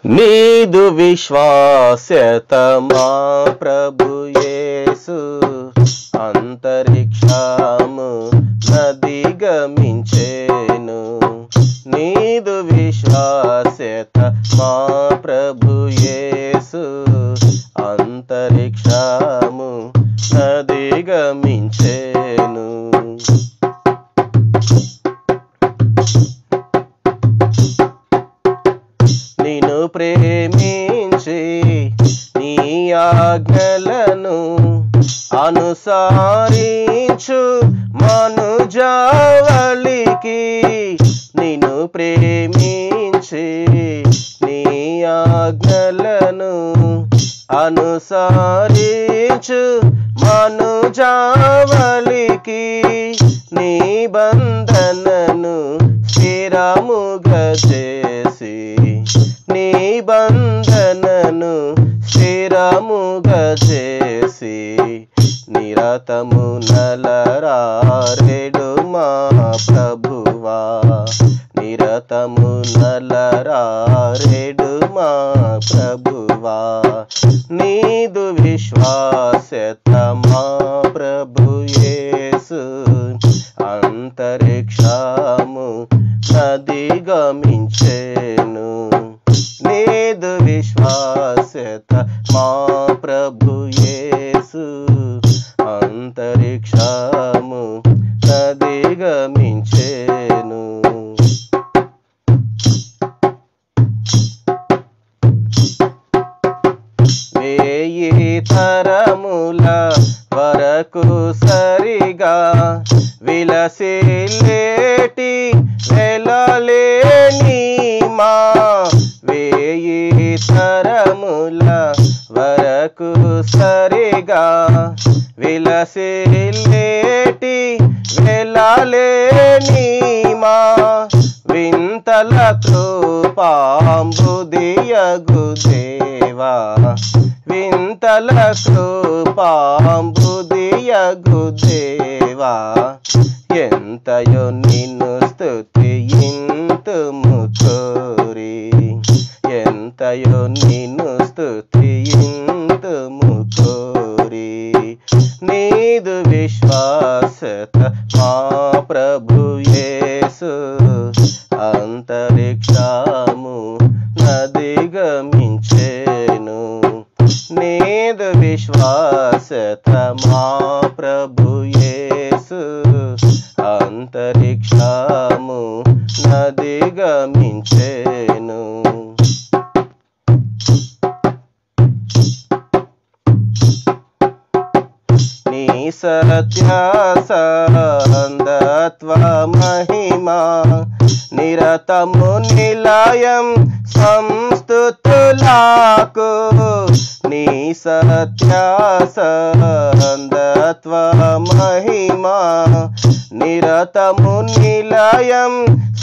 నీదు విశ్వాస్యత మా ప్రభు యేసు అంతరిక్షము నది గమించేను నీదు విశ్వాస్యత మా ప్రభు యేసు అంతరిక్షము నది గమించేను నిన్ను ప్రేమించి నీ ఆజ్ఞలను అనుసారించు మనుజావళికి నిన్ను ప్రేమించి నీ ఆజ్ఞలను అనుసారించు మనుజావళికి నిబంధనను స్థిరముగా చేసి నిబంధనను స్థిరముగా చేసి నిరతము నలరారెడు మా ప్రభువా నిరతము నలరారెడు మా ప్రభువా నీదు విశ్వాసత మా ప్రభు యేసు అంతరిక్షము నది గమించేను నీదు విశ్వాసత మా ప్రభు యేసు అంతరిక్షము నది గమించేను వేయి తరముల వరకు సరిగా విలసిల్లేటి వెలలేని మా వేయి తరముల వరకు సరిగా విలసిల్లేటి వెలలేని మా వింతల కృపాంబుదియగు దేవా వింతల కృపాంబుదియగు దేవా ఎంతయో నిన్ను స్తుతియింతుము కోరి ఎంతయో నిన్ను స్తుతియింతుము కోరి నీదు విశ్వాసత మా ప్రభు యేసు అంతరిక్షము నది గమించేను నీదు విశ్వాసత మా ప్రభు యేసు అంతరిక్షము నది గమించేను నీ సత్యాసందత్వ మహిమా నిరతము నిలయం సంస్థుతులాకు నీ సత్యాసందత్వ మహిమా నిరతము నిలయం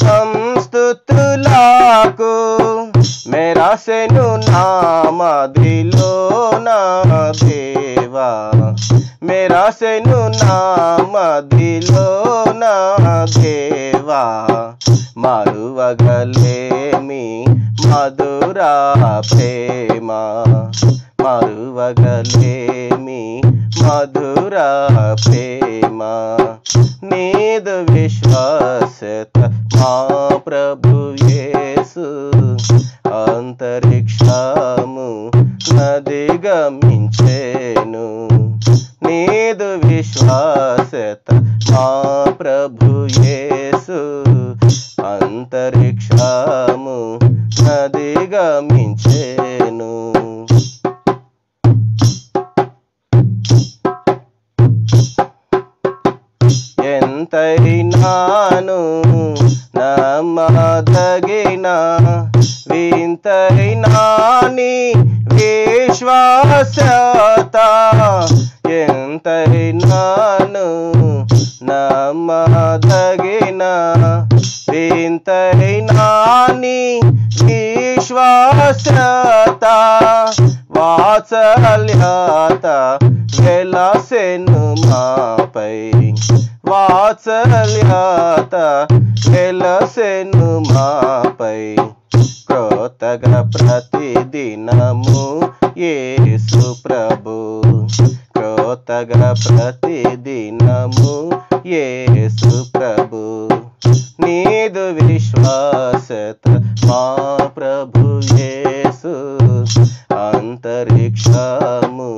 సంస్థుతులాకు మెరాసెను నామదిలో నా దేవా మెరాసెను నామదిలో నా దేవా మరువగలేమి మధురా ప్రేమ మరువగలేమి మధురా ప్రేమ నీదు విశ్వాసత మా ప్రభు యేసు అంతరిక్షము నది గమించేను నీదు విశ్వాసత మా ప్రభు యేసు అంతరిక్షము నది గమించేను ఎంతైనాను నమ్మదగిన వింతైనాని విశ్వాసత ఎంతైనాను నమ్మదగిన వింతైనాని విశ్వాసత వాత్సల్యత వెలసెను మాపై వాత్సల్యత వెలసెను మాపై క్రోత క్రొత్తగా ప్రతిదినము యేసు ప్రభు క్రొత్తగా ప్రతిదినము యేసు ప్రభు నీదు విశ్వాసత మా ప్రభు యేసు అంతరిక్షము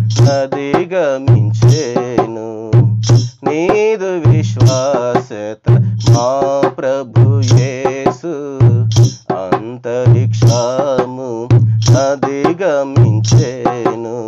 అధిగమించేను నీదు విశ్వాసత మా ప్రభు యేసు అంతరిక్షము అధిగమించేను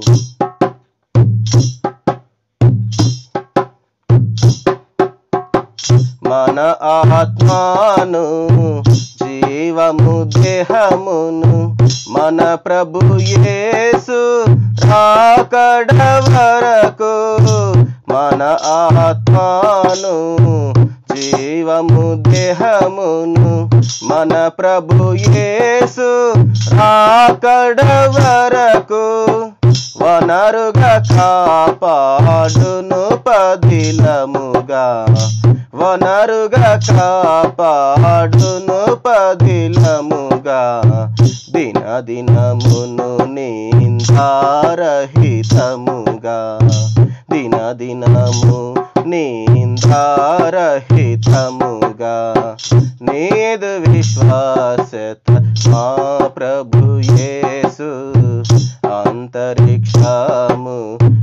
మన ఆత్మాను జీవము దేహమును మన ప్రభు యేసు రాకడ వరకు మన ఆత్మాను జీవము దేహమును మన ప్రభు యేసు రాకడ వరకు వనరుగా కాపాడును పదిలముగా వనరుగా కాపాడును పదిలముగా దిన దినమును నిందారహితముగా దిన దినము నిందారహితముగా నేదు విశ్వాసత మా ప్రభు యేసు అంతరిక్షము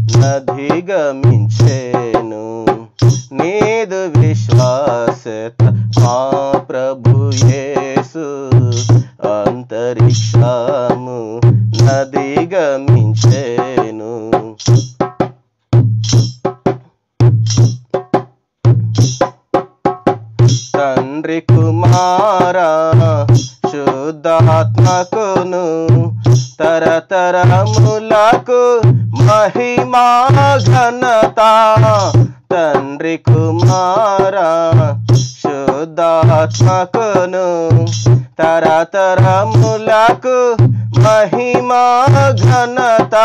నధిగమించేను నేదు విశ్వాసత మా ప్రభు యేసు అంతరిక్షము నదిగమించేను తండ్రి కుమారా శుద్ధాత్మకును తరతరములకు మహిమా ఘనత తండ్రి కుమారా శుద్ధాత్మకును తరతరములకు మహిమా ఘనత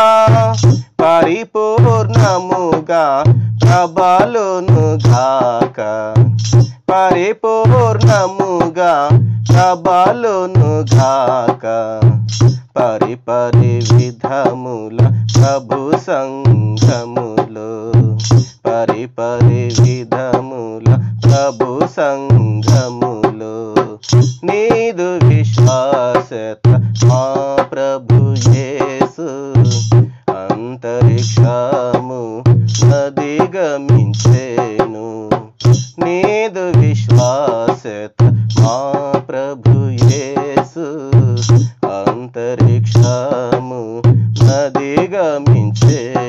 పరిపూర్ణముగా ప్రబలును గాక పరిపూర్ణముగా ప్రబలును గాక పరిపరి విధముల ప్రభు సంఘములో పరిపరి విధముల ప్రభు సంఘములో నీదు విశ్వాసత మా ప్రభు యేసు అంతరిక్షము నదిగమించేను నీదు విశ్వాసత మా ప్రభు యేసు అంతరిక్షము నదిగమించే